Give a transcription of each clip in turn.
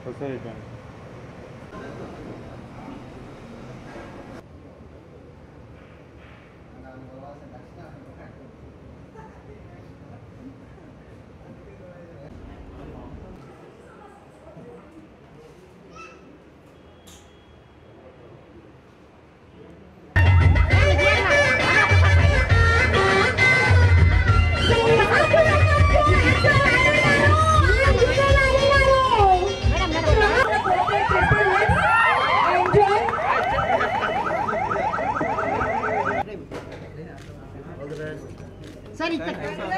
వస్తాయి అయిపోయింది సార్ ఇక్కడ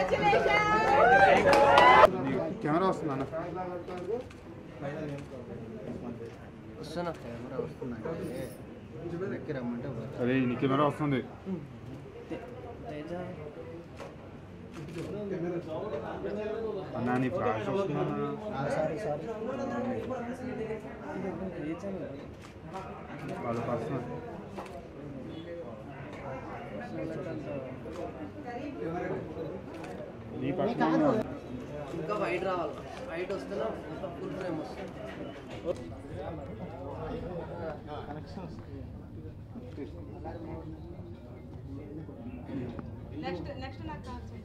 కెమెరా వస్తుంది అన్న వస్తున్నా కెమెరా వస్తున్నా దగ్గర రమ్మంటే వద్దు. అదే నీ కెమెరా వస్తుంది అన్నా నీ ఫ్లాష్ వస్తుందా ఆ, సారీ సారీ వాళ్ళ పర్సనల్ నీ పర్సనల్ ఇంకా వైట్ రావాలి వైట్ వస్తేనే మొత్తం ఫుల్ ఫ్రేమ్ వస్తుంది నెక్స్ట్ నెక్స్ట్ నాకు కావాలి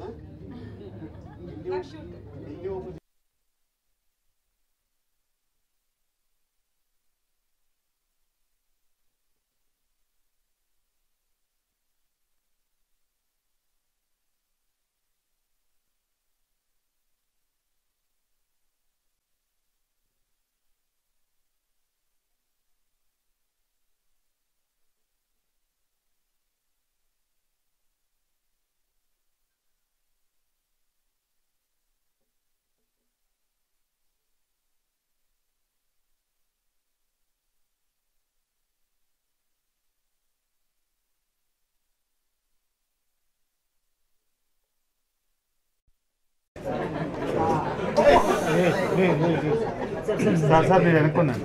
నాకు షూట్ సార్ సార్ నేను వెనుక్కున్నాను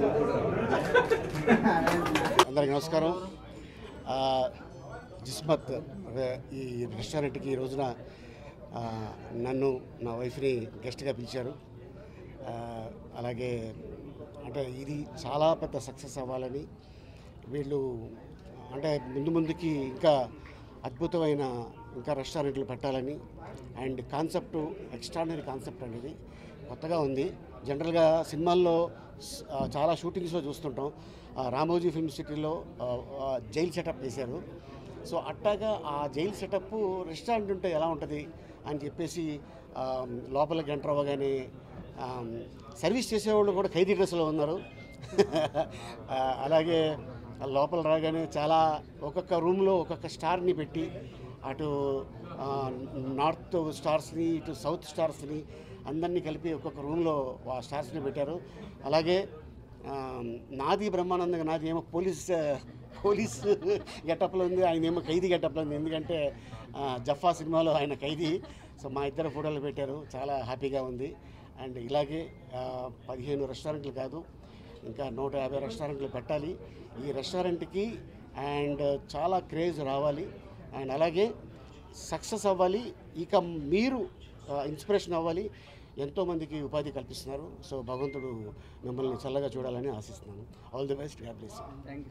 అందరికీ నమస్కారం ఆ, జిస్మత్ అదే ఈ రెస్టారెంట్కి ఈ రోజున ఆ, నన్ను నా వైఫ్ని గెస్ట్గా పిలిచారు ఆ, అలాగే అంటే ఇది చాలా పెద్ద సక్సెస్ అవ్వాలని వీళ్ళు అంటే ముందు ముందుకి ఇంకా అద్భుతమైన ఇంకా రెస్టారెంట్లు పెట్టాలని అండ్ కాన్సెప్ట్ ఎక్స్ట్రాడినరీ కాన్సెప్ట్ అనేది కొత్తగా ఉంది జనరల్గా సినిమాల్లో స్- ఆ, చాలా షూటింగ్స్లో చూస్తుంటాం ఆ, రామోజీ ఫిల్మ్ సిటీలో ఆ, ఆ, జైల్ సెటప్ వేశారు సో అట్టాగా ఆ జైల్ సెటప్ రెస్టారెంట్ ఉంటే ఎలా ఉంటుంది అని చెప్పేసి ఆ, లోపలికి ఎంటర్ అవ్వగానే ఆ, సర్వీస్ చేసేవాళ్ళు కూడా ఖైదీ డ్రెస్లో ఉన్నారు ఆ, అలాగే లోపల రాగానే చాలా ఒక్కొక్క రూమ్లో ఒక్కొక్క స్టార్ని పెట్టి అటు ఆ, నార్త్ స్టార్స్ని ఇటు సౌత్ స్టార్స్ని అందరినీ కలిపి ఒక్కొక్క రూమ్లో ఆ స్టార్స్ని పెట్టారు అలాగే ఆ, నాది బ్రహ్మానందంగా నాది ఏమో పోలీస్ పోలీస్ గెటప్లో ఉంది ఆయన ఏమో ఖైదీ గెటప్లో ఉంది ఎందుకంటే ఆ, జఫా సినిమాలో ఆయన ఖైదీ సో మా ఇద్దరు ఫోటోలు పెట్టారు చాలా హ్యాపీగా ఉంది అండ్ ఇలాగే ఆ, పదిహేను రెస్టారెంట్లు కాదు ఇంకా నూట యాభై రెస్టారెంట్లు పెట్టాలి ఈ రెస్టారెంట్కి అండ్ చాలా క్రేజ్ రావాలి అండ్ అలాగే సక్సెస్ అవ్వాలి ఇక మీరు ఇన్స్పిరేషన్ అవ్వాలి ఎంతోమందికి ఉపాధి కల్పిస్తున్నారు సో భగవంతుడు మిమ్మల్ని చల్లగా చూడాలని ఆశిస్తున్నాను all the best have bless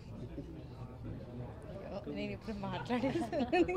నేను ఇప్పుడు మాట్లాడేసాను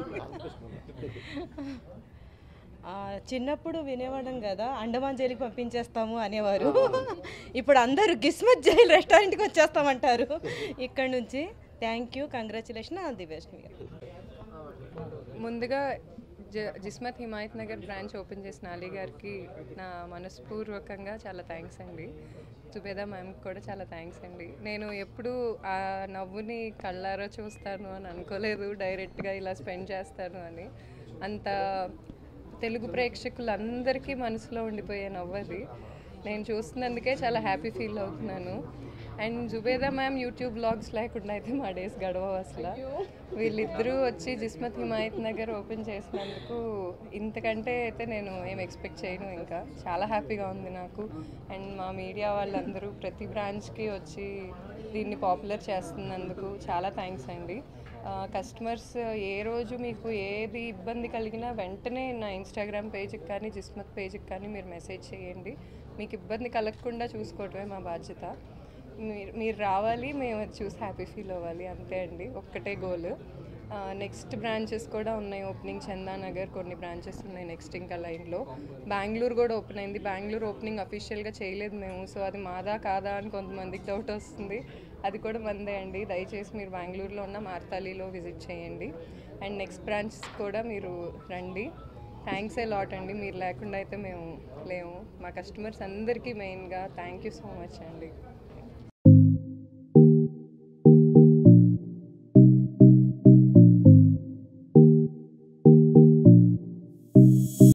ఆ, చిన్నప్పుడు వినేవాళ్ళం కదా అండమాన్ జైలుకి పంపించేస్తాము అనేవారు ఇప్పుడు అందరూ గిస్మత్ జైల్ రెస్టారెంట్కి వచ్చేస్తామంటారు ఇక్కడ నుంచి thank you congratulation all the best మీరు ముందుగా జ జిస్మత్ హిమాయత్ నగర్ బ్రాంచ్ ఓపెన్ చేసిన అలీ గారికి నా మనస్పూర్వకంగా చాలా థ్యాంక్స్ అండి సుబేదా మ్యామ్కి కూడా చాలా థ్యాంక్స్ అండి నేను ఎప్పుడు ఆ నవ్వుని కళ్ళారా చూస్తాను అని అనుకోలేదు డైరెక్ట్గా ఇలా స్పెండ్ చేస్తాను అని అంత తెలుగు ప్రేక్షకులందరికీ మనసులో ఉండిపోయే నవ్వు అది నేను చూస్తున్నందుకే చాలా హ్యాపీ ఫీల్ అవుతున్నాను and Zubeda ma'am YouTube blogs లేకుండా అయితే మా డేస్ గడవవు అసలు వీళ్ళిద్దరూ వచ్చి జిస్మత్ హిమాయత్ నగర్ ఓపెన్ చేసినందుకు ఇంతకంటే అయితే నేను ఏం ఎక్స్పెక్ట్ చేయను ఇంకా చాలా హ్యాపీగా ఉంది నాకు అండ్ మా మీడియా వాళ్ళందరూ ప్రతి బ్రాంచ్కి వచ్చి దీన్ని పాపులర్ చేస్తున్నందుకు చాలా థ్యాంక్స్ అండి కస్టమర్స్ ఏ రోజు మీకు ఏది ఇబ్బంది కలిగినా వెంటనే నా ఇన్స్టాగ్రామ్ పేజ్కి కానీ జిస్మత్ పేజ్కి కానీ మీరు మెసేజ్ చేయండి మీకు ఇబ్బంది కలగకుండా చూసుకోవటమే మా బాధ్యత మీరు మీరు రావాలి మేము అది చూసి హ్యాపీ ఫీల్ అవ్వాలి అంతే అండి ఒక్కటే గోల్ నెక్స్ట్ బ్రాంచెస్ కూడా ఉన్నాయి ఓపెనింగ్ చందానగర్ కొన్ని బ్రాంచెస్ ఉన్నాయి నెక్స్ట్ ఇంకా లైన్లో బెంగళూరు కూడా ఓపెన్ అయింది బెంగళూరు ఓపెనింగ్ అఫీషియల్గా చేయలేదు మేము సో అది మాదా కాదా అని కొంతమందికి డౌట్ వస్తుంది అది కూడా మందే అండి దయచేసి మీరు బెంగళూరులో ఉన్న మార్తాలిలో విజిట్ చేయండి అండ్ నెక్స్ట్ బ్రాంచ్ కూడా మీరు రండి థ్యాంక్స్ ఏ లాట్ అండి మీరు లేకుండా అయితే మేము లేము మా కస్టమర్స్ అందరికీ మెయిన్గా థ్యాంక్ యూ సో మచ్ అండి